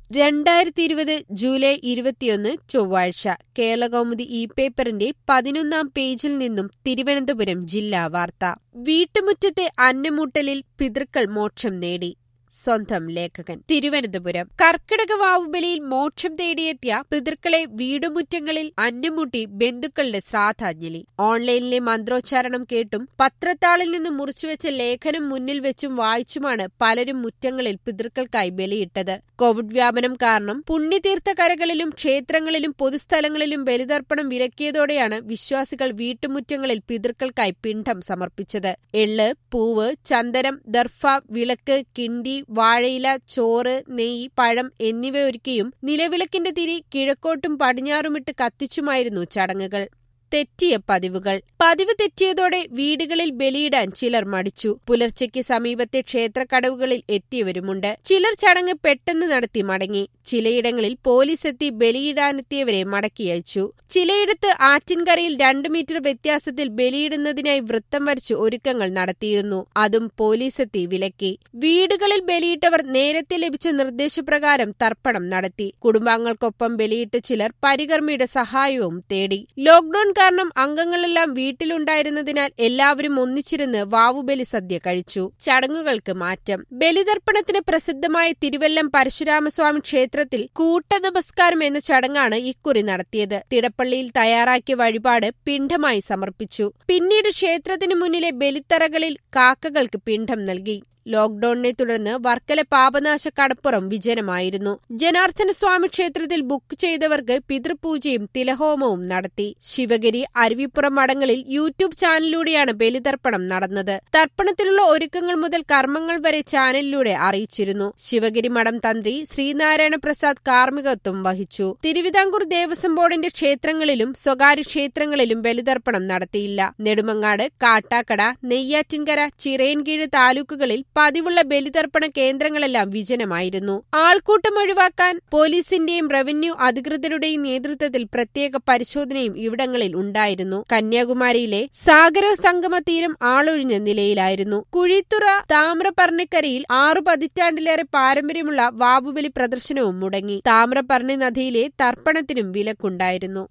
രണ്ടായിരത്തി ഇരുപത് ജൂലൈ ഇരുപത്തിയൊന്ന് ചൊവ്വാഴ്ച കേരളകൗമുദി ഇ പേപ്പറിന്റെ പതിനൊന്നാം പേജിൽ നിന്നും തിരുവനന്തപുരം ജില്ലാ വാർത്ത വീട്ടുമുറ്റത്തെ അന്നമൂട്ടലിൽ പിതൃക്കൾ മോക്ഷം നേടി സ്വന്തം ലേഖകൻ തിരുവനന്തപുരം കർക്കിടക വാവുബലിയിൽ മോക്ഷം തേടിയെത്തിയ പിതൃക്കളെ വീടുമുറ്റങ്ങളിൽ അന്നമുട്ടി ബന്ധുക്കളുടെ ശ്രാദ്ധാഞ്ജലി ഓൺലൈനിലെ മന്ത്രോച്ചാരണം കേട്ടും പത്രത്താളിൽ നിന്ന് മുറിച്ചുവെച്ച ലേഖനം മുന്നിൽ വെച്ചും വായിച്ചുമാണ് പലരും മുറ്റങ്ങളിൽ പിതൃക്കൾക്കായി ബലിയിട്ടത് കോവിഡ് വ്യാപനം കാരണം പുണ്യതീർത്ഥ കരകളിലും ക്ഷേത്രങ്ങളിലും പൊതുസ്ഥലങ്ങളിലും ബലിതർപ്പണം വിലക്കിയതോടെയാണ് വിശ്വാസികൾ വീട്ടുമുറ്റങ്ങളിൽ പിതൃക്കൾക്കായി പിണ്ഡം സമർപ്പിച്ചത് എള്ള് പൂവ് ചന്ദനം ദർഫ വിളക്ക് കിണ്ടി വാഴയില ചോറ് നെയ്യ് പഴം എന്നിവ ഒരുക്കിയും നിലവിളക്കിന്റെ തിരി കിഴക്കോട്ടും പടിഞ്ഞാറുമിട്ട് കത്തിച്ചുമായിരുന്നു ചടങ്ങുകൾ തെറ്റിയ പതിവുകൾ പതിവ് തെറ്റിയതോടെ വീടുകളിൽ ബലിയിടാൻ ചിലർ മടിച്ചു പുലർച്ചയ്ക്ക് സമീപത്തെ ക്ഷേത്രക്കടവുകളിൽ എത്തിയവരുമുണ്ട് ചിലർ ചടങ്ങ് പെട്ടെന്ന് നടത്തി മടങ്ങി ചിലയിടങ്ങളിൽ പോലീസ് എത്തി ബലിയിടാനെത്തിയവരെ മടക്കി അയച്ചു ചിലയിടത്ത് ആറ്റിൻകരയിൽ രണ്ടു മീറ്റർ വ്യത്യാസത്തിൽ ബലിയിടുന്നതിനായി വൃത്തം വരച്ച് ഒരുക്കങ്ങൾ നടത്തിയിരുന്നു അതും പോലീസ് എത്തി വിലക്കി വീടുകളിൽ ബലിയിട്ടവർ നേരത്തെ ലഭിച്ച നിർദ്ദേശപ്രകാരം തർപ്പണം നടത്തി കുടുംബാംഗങ്ങൾക്കൊപ്പം ബലിയിട്ട ചിലർ പരികർമ്മിയുടെ സഹായവും തേടി ലോക്ഡൌൺ കാരണം അംഗങ്ങളെല്ലാം വീട്ടിലുണ്ടായിരുന്നതിനാൽ എല്ലാവരും ഒന്നിച്ചിരുന്ന് വാവുബലി സദ്യ കഴിച്ചു ചടങ്ങുകൾക്ക് മാറ്റം ബലിതർപ്പണത്തിന് പ്രസിദ്ധമായ തിരുവല്ലം പരശുരാമസ്വാമി ക്ഷേത്രത്തിൽ കൂട്ടനമസ്കാരം എന്ന ചടങ്ങാണ് ഇക്കുറി നടത്തിയത് തിടപ്പള്ളിയിൽ തയ്യാറാക്കിയ വഴിപാട് പിണ്ഡമായി സമർപ്പിച്ചു പിന്നീട് ക്ഷേത്രത്തിനു മുന്നിലെ ബലിത്തറകളിൽ കാക്കകൾക്ക് പിണ്ഡം നൽകി ലോക്ഡൌണിനെ തുടർന്ന് വർക്കല പാപനാശ കടപ്പുറം വിജനമായിരുന്നു ജനാർദ്ദന സ്വാമി ക്ഷേത്രത്തിൽ ബുക്ക് ചെയ്തവർക്ക് പിതൃപൂജയും തിലഹോമവും നടത്തി ശിവഗിരി അരുവിപ്പുറം മഠങ്ങളിൽ യൂട്യൂബ് ചാനലിലൂടെയാണ് ബലിതർപ്പണം നടന്നത് തർപ്പണത്തിലുള്ള ഒരുക്കങ്ങൾ മുതൽ കർമ്മങ്ങൾ വരെ ചാനലിലൂടെ അറിയിച്ചിരുന്നു ശിവഗിരി മഠം തന്ത്രി ശ്രീനാരായണ പ്രസാദ് കാർമ്മികത്വം വഹിച്ചു തിരുവിതാംകൂർ ദേവസ്വം ബോർഡിന്റെ ക്ഷേത്രങ്ങളിലും സ്വകാര്യ ക്ഷേത്രങ്ങളിലും ബലിതർപ്പണം നടത്തിയില്ല നെടുമങ്ങാട് കാട്ടാക്കട നെയ്യാറ്റിൻകര ചിറയൻകീഴ് താലൂക്കുകളിൽ പതിവുള്ള ബലിതർപ്പണ കേന്ദ്രങ്ങളെല്ലാം വിജനമായിരുന്നു ആൾക്കൂട്ടം ഒഴിവാക്കാൻ പോലീസിന്റെയും റവന്യൂ അധികൃതരുടെയും നേതൃത്വത്തിൽ പ്രത്യേക പരിശോധനയും ഇവിടങ്ങളിൽ ഉണ്ടായിരുന്നു കന്യാകുമാരിയിലെ സാഗര സംഗമ തീരം ആളൊഴിഞ്ഞ നിലയിലായിരുന്നു കുഴിത്തുറ താമ്രപർണിക്കരയിൽ ആറു പതിറ്റാണ്ടിലേറെ പാരമ്പര്യമുള്ള വാബുബലി പ്രദർശനവും മുടങ്ങി താമ്രപർണി നദിയിലെ തർപ്പണത്തിനും വിലക്കുണ്ടായിരുന്നു